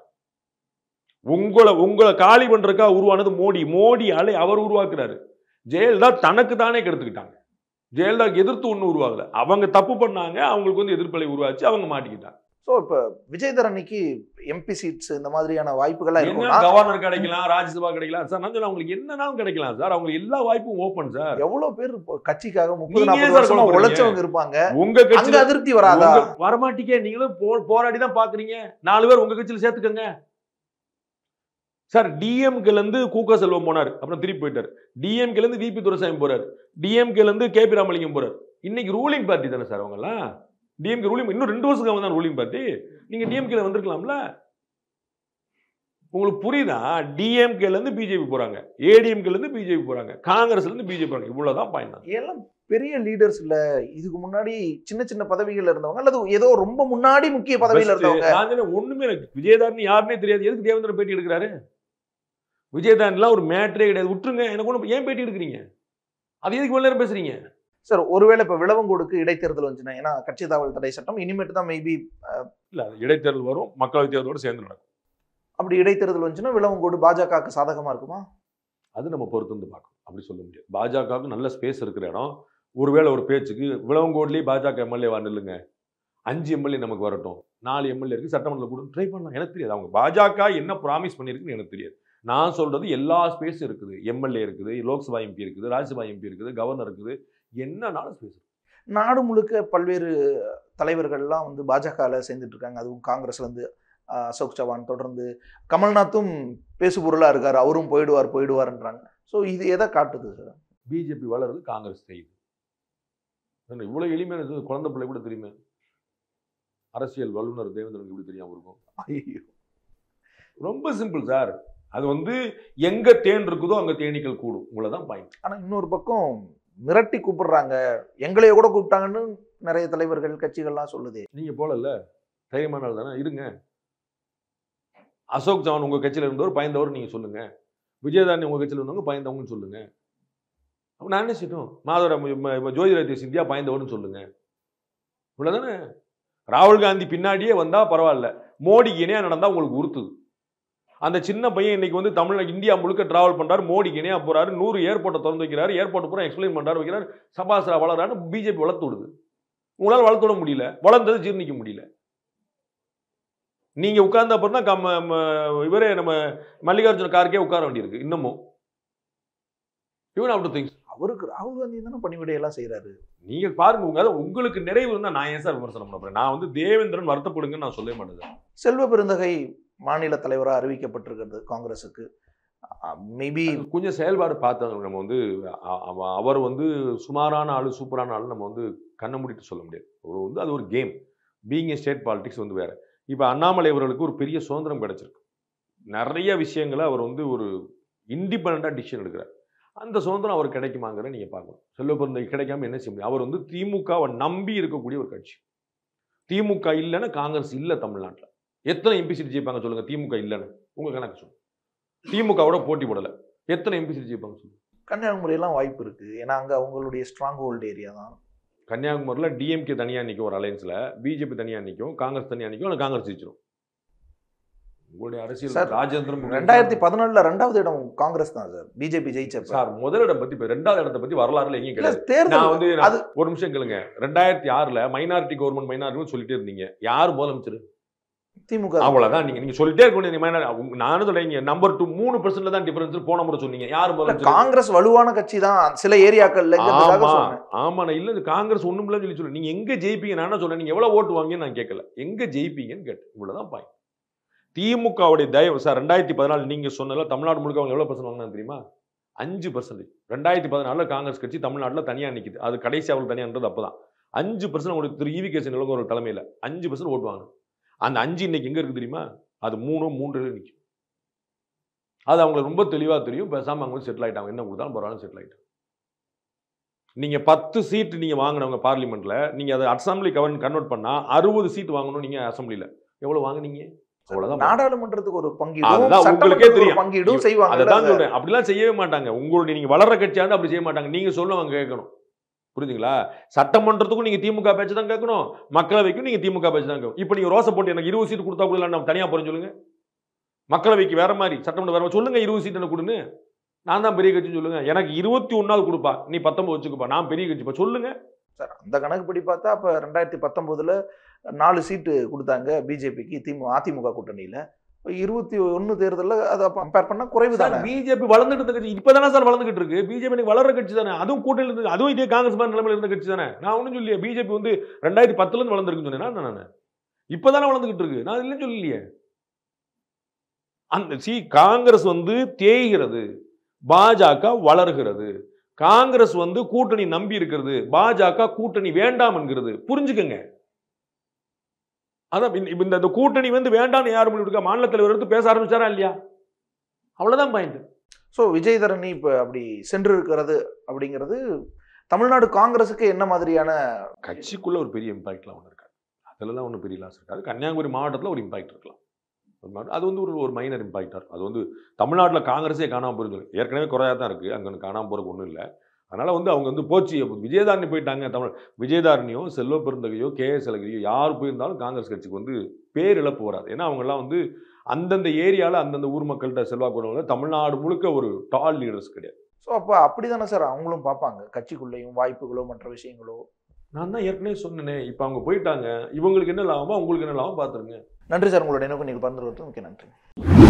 [SPEAKER 6] உங்களை உங்களை காலி பண்றதுக்காக உருவானது மோடி மோடி அலை அவர் உருவாக்குறாரு ஜெயலலிதா தனக்கு தானே கெடுத்துக்கிட்டாங்க ஜெயலலிதாக்கு எதிர்த்து ஒன்றும் உருவாகல அவங்க தப்பு பண்ணாங்க அவங்களுக்கு வந்து எதிர்ப்பலை உருவாச்சு அவங்க மாட்டிக்கிட்டாங்க
[SPEAKER 5] ஸோ இப்போ விஜயதரணிக்கு எம்பி சீட்ஸ் இந்த மாதிரியான வாய்ப்புகள்லாம்
[SPEAKER 6] என்ன
[SPEAKER 5] இருக்கும்னா
[SPEAKER 6] கவர்னர் கிடைக்கலாம் ராஜ்யசபா கிடைக்கலாம் சார் நான் சொல்ல அவங்களுக்கு என்னனாலும் கிடைக்கலாம் சார் அவங்களுக்கு எல்லா வாய்ப்பும் ஓப்பன் சார்
[SPEAKER 5] எவ்வளவு பேர் இப்போ கட்சிக்காக முப்பது
[SPEAKER 6] நீங்க ஏன்
[SPEAKER 5] நாற்பது
[SPEAKER 6] சார்
[SPEAKER 5] வருஷமா
[SPEAKER 6] கவலைப்படுறீங்க?
[SPEAKER 5] உழைச்சவங்க இருப்பாங்க
[SPEAKER 6] உங்க
[SPEAKER 5] அங்க
[SPEAKER 6] கட்சியில
[SPEAKER 5] அதிருப்தி வராதா
[SPEAKER 6] உங்க- வரமாட்டீங்க நீங்களும் போ- போராடி தான் பாக்குறீங்க நாலு பேர் உங்க கட்சியில சேர்த்துக்கங்க சார் டிஎம்கேல இருந்து கூக்க செல்வம் போனார் அப்புறம் திருப்பி போயிட்டார் டிஎம்கேல இருந்து விபி துரைசாமி போறாரு டிஎம்கேல இருந்து கேபி ராமலிங்கம் போறாரு இன்னைக்கு ரூலிங் பார்ட்டி தானே சார் அவங்க எல்லாம் டிஎம்கே ரூலிங் இன்னும் ரெண்டு வருஷத்துக்கு அவங்க தான் ரூலிங் பார்ட்டி நீங்க டிஎம்கேல வந்திருக்கலாம்ல உங்களுக்கு புரியுதா டிஎம்கேல இருந்து பிஜேபி போறாங்க ஏடிஎம்கேல இருந்து பிஜேபி போறாங்க காங்கிரஸ்ல இருந்து பிஜேபி போறாங்க இவ்வளவுதான் பாயிண்ட்
[SPEAKER 5] எல்லாம் பெரிய லீடர்ஸ் இல்ல இதுக்கு முன்னாடி சின்ன சின்ன பதவிகள் இருந்தவங்க அல்லது ஏதோ ரொம்ப முன்னாடி முக்கிய பதவியில இருந்தவங்க
[SPEAKER 6] நான் சொன்னேன், ஒண்ணுமே எனக்கு விஜயதாரணி யாருன்னே தெரியாது எதுக்கு தேவேந்திரன் பேட்டி எடுக்கிறாரு விஜயதாரன்லாம் ஒரு மேட்டரே கிடையாது விட்டுருங்க எனக்கு ஒண்ணு ஏன் பேட்டி எடுக்கிறீங்க அது எதுக்கு இவ்வளவு நேரம் பேசுறீங்க
[SPEAKER 5] சார் ஒருவேளை இப்ப விளவங்கோடுக்கு இடைத்தேர்தல் வந்துச்சுன்னா ஏன்னா கட்சி தாவல் தடை சட்டம் இனிமேட்டு தான் மேபி
[SPEAKER 6] இல்ல அது இடைத்தேர்தல் வரும் மக்களவை தேர்தலோட சேர்ந்து நடக்கும்
[SPEAKER 5] அப்படி இடைத்தேர்தல் வந்துச்சுன்னா விளவங்கோடு பாஜகவுக்கு சாதகமா இருக்குமா
[SPEAKER 6] அது நம்ம பொறுத்து வந்து பார்க்கணும் அப்படி சொல்ல முடியாது பாஜகவுக்கு நல்ல ஸ்பேஸ் இருக்கிற இடம் ஒருவேளை ஒரு பேச்சுக்கு விளவங்கோட்லயே பாஜக எம்எல்ஏ நில்லுங்க அஞ்சு எம்எல்ஏ நமக்கு வரட்டும் நாலு எம்எல்ஏ இருக்கு சட்டமன்றத்தில் கூட ட்ரை பண்ணலாம் எனக்கு தெரியாது அவங்க பாஜக என்ன ப்ராமிஸ் பண்ணியிருக்குன்னு எனக்கு தெரியாது நான் சொல்றது எல்லா ஸ்பேஸும் இருக்குது எம்எல்ஏ இருக்குது லோக்சபா எம்பி இருக்குது ராஜ்யசபா எம்பி இருக்குது கவர்னர் இருக்குது என்னன்னாலும் ஸ்பேஸ்
[SPEAKER 5] நாடு முழுக்க பல்வேறு தலைவர்கள்லாம் வந்து பாஜகவில் சேர்ந்துட்டு இருக்காங்க அதுவும் காங்கிரஸ்ல இருந்து ஆஹ், அசோக் சவான் தொடர்ந்து கமல்நாத்தும் பேசு பொருளா இருக்காரு அவரும் போயிடுவார் போயிடுவார்ன்றாங்க ஸோ இது எதை காட்டுது சார்
[SPEAKER 6] பிஜேபி வளருது காங்கிரஸ் செய்யுது என்ன இவ்வளவு எளிமையான இது குழந்தை பிள்ளை கூட தெரியுமே அரசியல் வல்லுநர் தேவேந்திரனுக்கு எப்படி தெரியாம இருக்கும்
[SPEAKER 5] ஐயோ
[SPEAKER 6] ரொம்ப சிம்பிள் சார் அது வந்து எங்க தேன் இருக்குதோ அங்க தேனீக்கள் கூடும் இவ்வளவுதான் பாயிண்ட்
[SPEAKER 5] ஆனா இன்னொரு பக்கம் மிரட்டி கூப்பிடுறாங்க எங்களைய கூட கூப்பிட்டாங்கன்னு நிறைய தலைவர்கள் கட்சிகள்லாம் சொல்லுது
[SPEAKER 6] நீங்க போலல்ல தைரியமான ஆள் தானே இருங்க அசோக் சவான் உங்க கட்சியில இருந்தவர் பயந்தவர் நீங்க சொல்லுங்க விஜயதாரணி உங்க கட்சியில இருந்தவங்க பயந்தவங்கன்னு சொல்லுங்க அப்ப நான் என்ன செய்யணும் மாதவர ஜோதிராஜ்ய சிந்தியா பாய்ந்தவர்னு சொல்லுங்க இவ்வளவுதானே ராகுல் காந்தி பின்னாடியே வந்தா பரவாயில்ல மோடிக்கு இணையா நடந்தா உங்களுக்கு உறுத்துது அந்த சின்ன பையன் இன்னைக்கு வந்து தமிழ் இந்தியா முழுக்க டிராவல் பண்றாரு மோடிக்கு இணையா போறாரு நூறு ஏர்போர்ட்டை திறந்து வைக்கிறாரு ஏர்போர்ட் பூரா எக்ஸ்பிளைன் பண்றாரு வைக்கிறாரு சபாசரா வளரான்னு பிஜேபி வளர்த்து விடுது உங்களால் வளர்த்து விட முடியல வளர்ந்தது ஜீர்ணிக்க முடியல நீங்க உட்கார்ந்த அப்புறம் தான் கம்ம ம- இவரே நம்ம மல்லிகார்ஜுன கார்கே உட்கார வேண்டியிருக்கு இன்னமும் இவன் அவுட் திங்ஸ்
[SPEAKER 5] அவருக்கு ராகுல் காந்தி தானே பணிவிடை எல்லாம் செய்யறாரு
[SPEAKER 6] நீங்க பாருங்க உங்க அதாவது உங்களுக்கு நிறைவு இருந்தா நான் ஏன் சார் விமர்சனம் பண்ண போறேன் நான் வந்து தேவேந்திரன் வருத்தப்படுங்கன்னு நான் சொல்லவே மாட்டேன்
[SPEAKER 5] செல்வ பெருந்தகை மாநில தலைவராக அறிவிக்கப்பட்டிருக்கிறது காங்கிரஸுக்கு மேபி
[SPEAKER 6] கொஞ்சம் செயல்பாடு பார்த்தோம் நம்ம வந்து அ- அவ- அவர் வந்து சுமாரான ஆளு சூப்பரான ஆளு நம்ம வந்து கண்ணை மூடிட்டு சொல்ல முடியாது ஒரு வந்து அது ஒரு game being a state politics வந்து வேற இப்போ அண்ணாமலை அவர்களுக்கு ஒரு பெரிய சுதந்திரம் கிடைச்சிருக்கு நிறைய விஷயங்களை அவர் வந்து ஒரு இண்டிபெண்ட்டாக டிசிஷன் எடுக்கிறார் அந்த சுதந்திரம் அவர் கிடைக்குமாங்கிற நீங்கள் பார்க்கணும் செல்வப்பிறந்தை கிடைக்காம என்ன செய்ய முடியும் அவர் வந்து திமுகவை நம்பி இருக்கக்கூடிய ஒரு கட்சி திமுக இல்லைன்னா காங்கிரஸ் இல்லை தமிழ்நாட்டில் எத்தனை எம்பி சீட் ஜெயிப்பாங்க சொல்லுங்க திமுக இல்லைன்னு உங்க கணக்கு சொல்லுங்க திமுகவோட போட்டி போடலை எத்தனை எம்பி சீட் ஜெயிப்பாங்க சொல்லுங்க
[SPEAKER 5] கன்னியாகுமரியெல்லாம் வாய்ப்பு இருக்கு ஏன்னா அங்க அவங்களுடைய ஸ்ட்ராங் ஹோல்டு ஏரியா தான்
[SPEAKER 6] கன்னியாகுமரியில் டிஎம்கே தனியாக நிற்கும் ஒரு அலையன்ஸில் பிஜேபி தனியாக நிற்கும் காங்கிரஸ் தனியாக நிற்கும் ஆனால் காங்கிரஸ் ஜெயிச்சிரும் உங்களுடைய அரசியல்
[SPEAKER 5] சார்,
[SPEAKER 6] ராஜேந்திரன்
[SPEAKER 5] ரெண்டாயிரத்தி பதினாலுல ரெண்டாவது இடம் காங்கிரஸ் தான் சார் பிஜேபி ஜெயிச்சப்ப
[SPEAKER 6] சார் முதலிடம் பத்தி இப்ப ரெண்டாவது இடத்தை பத்தி வரலாறுல எங்கேயும்
[SPEAKER 5] இல்ல
[SPEAKER 6] கிடையாது
[SPEAKER 5] தேர்தல்
[SPEAKER 6] நான் வந்து நான்
[SPEAKER 5] அது-
[SPEAKER 6] ஒரு நிமிஷம் கேளுங்க ரெண்டாயிரத்தி ஆறுல மைனாரிட்டி கவர்மெண்ட் மைனாரிட்டி சொல்லிட்டே இருந்தீங்க யார் முதலமைச்சர்
[SPEAKER 5] திமுக
[SPEAKER 6] அவ்வளவுதான் நீங்க நீங்க சொல்லிட்டே இருக்க மைனாரிட்டி நானும் சொல்றீங்க நம்பர் டூ மூணு பர்சன்ட்ல தான் டிஃபரன்ஸ் போன முறை சொன்னீங்க யார்
[SPEAKER 5] இல்ல,
[SPEAKER 6] முதலமைச்சர்
[SPEAKER 5] காங்கிரஸ் வலுவான கட்சி தான் சில ஏரியாக்கள்லங்கிறதுக்காக
[SPEAKER 6] ஆமா
[SPEAKER 5] சொன்னேன்
[SPEAKER 6] ஆமா நான் இல்ல இது காங்கிரஸ் ஒண்ணும் இல்ல சொல்லி சொல்லு நீங்க எங்க ஜெயிப்பீங்க நான் என்ன சொல்றேன் நீங்க எவ்வளவு ஓட்டு வாங்கன்னு நான் கேட்கல எங்க ஜெயிப்பீங்கன்னு கேட்டேன் இவ்வளவுதான் பாய் திமுகவுடைய தயவு சார் ரெண்டாயிரத்தி பதினாலு நீங்க சொன்னல தமிழ்நாடு முழுக்க அவங்க எவ்வளவு பர்சன்ட் வாங்கினாங்க தெரியுமா அஞ்சு பர்சன்டேஜ் ரெண்டாயிரத்தி பதினாலுல காங்கிரஸ் கட்சி தமிழ்நாட்டுல தனியா நிக்குது அது கடைசி அவள் தனியான்றது அப்பதான் அஞ்சு பர்சன்ட் உங்களுக்கு திரு ஈவி கேசன் இளங்கோ ஒரு தலைமையில அஞ்சு பர்சன்ட் ஓட்டு வாங்கணும் அந்த அஞ்சு இன்னைக்கு எங்க இருக்கு தெரியுமா அது மூணு மூன்றுல நிக்கும் அது அவங்களுக்கு ரொம்ப தெளிவா தெரியும் பேசாம அவங்க செட்டில் ஆயிட்டாங்க என்ன கொடுத்தாலும் பரவாயில்ல செட்டில் ஆயிட்டாங்க நீங்க பத்து சீட் நீங்க வாங்கினவங்க பார்லிமெண்ட்ல நீங்க அதை அசம்பிளி கவர்ன் கன்வெர்ட் பண்ணா அறுபது சீட் வாங்கணும் நீங்க அசம்பிளில எவ்வளவு வாங்குனீங்க அவ்வளவுதான்
[SPEAKER 5] நாடாளுமன்றத்துக்கு ஒரு பங்கீடும்
[SPEAKER 6] அதுதான் உங்களுக்கே
[SPEAKER 5] சட்டமன்றத்துக்கு ஒரு
[SPEAKER 6] தெரியும்.
[SPEAKER 5] பங்கீடும் செய்வாங்க
[SPEAKER 6] அதான் சொல்றேன் அப்படிலாம் செய்யவே மாட்டாங்க உங்களுடைய நீங்க வளர்ற கட்சியா இருந்தா அப்படி செய்ய மாட்டாங்க நீங்க சொல்லுவாங்க கேட்கணும் புரியுதுங்களா சட்டமன்றத்துக்கும் நீங்க திமுக பேச்சு தான் கேட்கணும் மக்களவைக்கும் நீங்க திமுக பேச்சு தான் கேட்கணும் இப்போ நீங்க ரோசை போட்டு எனக்கு இருபது சீட் கொடுத்தா கூட நம்ம தனியா போறேன் சொல்லுங்க மக்களவைக்கு வேற மாதிரி சட்டமன்றம் வேற மாதிரி. சொல்லுங்க இருபது சீட் எனக்கு கொடுன்னு நான் தான் பெரிய கட்சின்னு சொல்லுங்க எனக்கு இருபத்தி ஒன்னாவது கொடுப்பா நீ பத்தொன்பது வச்சுக்கப்பா நான் பெரிய கட்சிப்பா சொல்லுங்க
[SPEAKER 5] சார் அந்த கணக்குப்படி பார்த்தா அப்ப ரெண்டாயிரத்தி பத்தொன்பதுல நாலு சீட்டு கொடுத்தாங்க பிஜேபிக்கு திமுக அதிமுக கூட்டணியில இப்ப இருபத்தி ஒன்னு தேர்தல்ல அதை கம்பேர் பண்ணா குறைவு தானே
[SPEAKER 6] பிஜேபி வளர்ந்துட்டு இருந்த கட்சி இப்பதானே சார் வளர்ந்துகிட்டு இருக்கு பிஜேபி வளர்ற கட்சி தானே அதுவும் கூட்டணியில் இருந்து அதுவும் இதே காங்கிரஸ் மாதிரி நிலைமையில இருந்த கட்சி தானே நான் ஒன்றும் சொல்லியே பிஜேபி வந்து ரெண்டாயிரத்தி பத்துல இருந்து வளர்ந்துருக்குன்னு சொன்னேன் நான் இப்பதானே வளர்ந்துகிட்டு இருக்கு நான் இல்லைன்னு சொல்லலையே அந்த சி காங்கிரஸ் வந்து தேய்கிறது பாஜக வளர்கிறது காங்கிரஸ் வந்து கூட்டணி நம்பி இருக்கிறது பாஜக கூட்டணி வேண்டாம் என்கிறது புரிஞ்சுக்கங்க அதான் இந்த- இந்த இந்த கூட்டணி வந்து வேண்டாம்னு யார் முடிவு எடுக்க மாநில தலைவர் எடுத்து பேச ஆரம்பிச்சாரா இல்லையா அவ்வளவுதான் பாயிண்ட்
[SPEAKER 5] ஸோ விஜய் தரணி இப்போ அப்படி சென்று இருக்கிறது அப்படிங்கிறது தமிழ்நாடு காங்கிரஸுக்கு என்ன மாதிரியான
[SPEAKER 6] கட்சிக்குள்ள ஒரு பெரிய இம்பாக்ட்லாம் ஒன்று இருக்காது அதுலலாம் ஒன்றும் பெரிய லாஸ் இருக்காது கன்னியாகுமரி மாவட்டத்தில் ஒரு இம்பாக்ட் இருக்கலாம் ஒரு மாவட்டம். அது வந்து ஒரு ஒரு மைனர் இம்பாக்டாக இருக்கும் அது வந்து தமிழ்நாட்டில் காங்கிரஸே காணாமல் போயிருந்து ஏற்கனவே குறையாக தான் இருக்குது அங்கே காணாமல் போகிறக்கு ஒன்றும் இல்லை அதனால் வந்து அவங்க வந்து போச்சு விஜயதாரணி போயிட்டாங்க தமிழ் விஜயதாரணியோ செல்வ பெருந்தகையோ கே எஸ் அழகிரியோ யார் போயிருந்தாலும் காங்கிரஸ் கட்சிக்கு வந்து பேரிழப்பு வராது ஏன்னா அவங்கெல்லாம் வந்து அந்தந்த ஏரியாவில் அந்தந்த ஊர் மக்கள்கிட்ட செல்வாக்கு உள்ளவங்க தமிழ்நாடு முழுக்க ஒரு டால் லீடர்ஸ் கிடையாது
[SPEAKER 5] ஸோ அப்போ அப்படிதானே சார் அவங்களும் பார்ப்பாங்க கட்சிக்குள்ளேயும் வாய்ப்புகளோ மற்ற விஷயங்களோ
[SPEAKER 6] நான் தான் ஏற்கனவே சொன்னேனே இப்போ அவங்க போயிட்டாங்க இவங்களுக்கு என்ன லாபமோ உங்களுக்கு என்ன லாபம் பார்த்துருங்க
[SPEAKER 5] நன்றி சார் உங்களுடைய நினைவு நீங்கள் பகிர்ந்து கொடுத்தது மிக்க நன்றி